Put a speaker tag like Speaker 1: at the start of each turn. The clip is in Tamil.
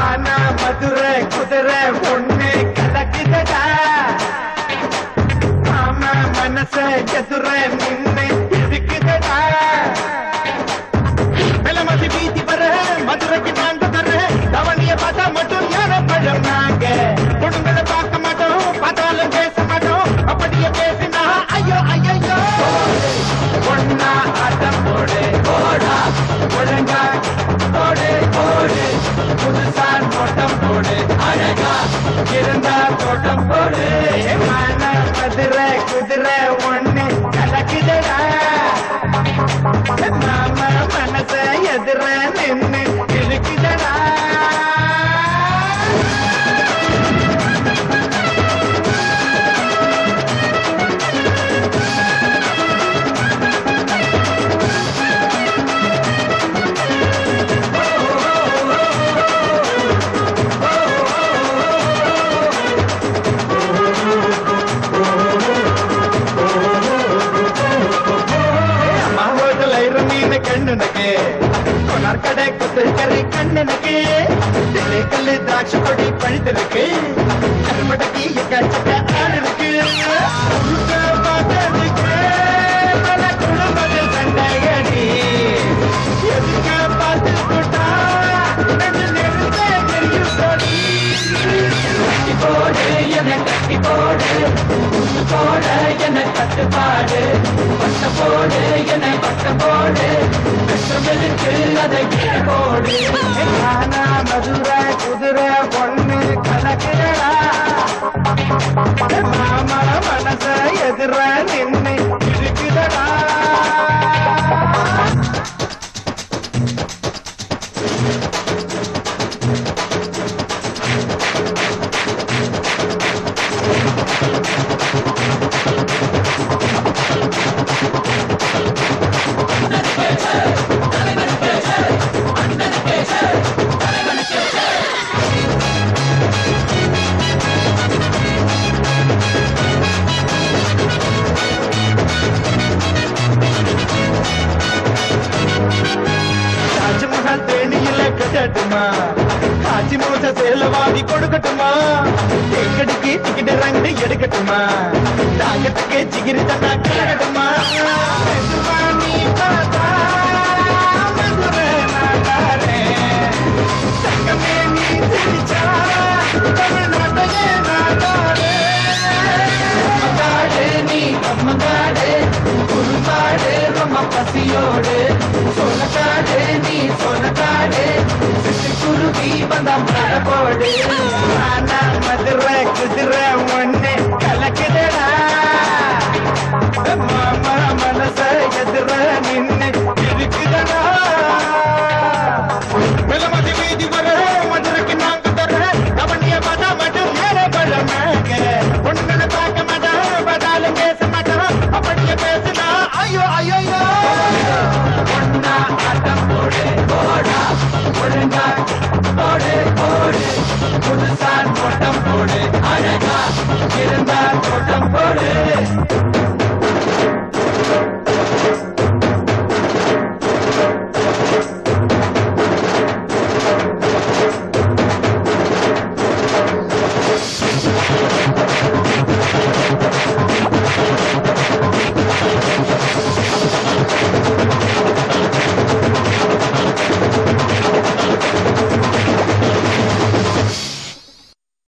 Speaker 1: மானா மதுரை குதிரை ஒண்ணு கலக்குதடா மாமா மனச எதுர நின்னு இருக்குதடா வெலமதி வீதி வர மதுரைக்கு வாங்க தர தவணிய பார்த்தா மட்டும் ஞான பழம் நாங்க பொண்ணுங்களை பார்க்க மாட்டோம் பார்த்தாலும் பேச மாட்டோம் அப்படியே பேசினா ஐயோ ஐயோ ஒன்னா ஆட்டம் போடு போடா ஒழுங்கா போடு போடு புதுசா நோட்டம் போடு அழகா இருந்தா தோட்டம் போடு மான மதுரை குதிரை ஒண்ணு கலக்குதடா மாமா மனச எதிர நின்னு இருக்குதடா அம்மா ஹோட்டல் ஐரு மீன் கண்ணுனக்கு கொனார் கடை கொத்து கறி கண்ணுனக்கு தில்லை கல்லு திராட்சை கொடி பழுத்திருக்கு கருமடக்கி எக்கச்சக்க ஆடு இருக்கு உருக்க பார்த்ததுக்கு பல குடும்பத்தில் சண்டையடி எதுக்க பார்த்து போட்டா நெஞ்சு நெருந்த எரியும் கொடி. கட்டி போடு என்னை கட்டி போடு உப்பு போட என்னை கட்டுப்பாடு பட்ட போடு என்னை பட்ட போடு விஷமிருக்கு அதை விட்டு போடு ஆனா மதுரை குதிரை பொண்ணு கலக்கிறடா மாமா மனச எதிர நின்னு இருக்குதடா தாஜ்மஹால் தேனியில கட்டட்டுமா காஞ்சி மூச சேல வாங்கி கொடுக்கட்டுமா தேக்கடிக்கு டிக்கெட் ரெண்டு எடுக்கட்டுமா தாகத்துக்கு சிகிரி தண்ணா கலகட்டுமா மெதுவா நீ பார்த்தா மதுரை நாடாரே. தங்கமே நீ சிரிச்சா தமிழ்நாட்டையே நாடாரே. அம்மங்காடு நீ அம்மங்காடு குறும்பாடு ரொம்ப பசியோடு சோனக்காடு நீ சோனக்காடு சிட்டு குருவி வந்தா மழை போடு ஆனா மதுரை குதிரை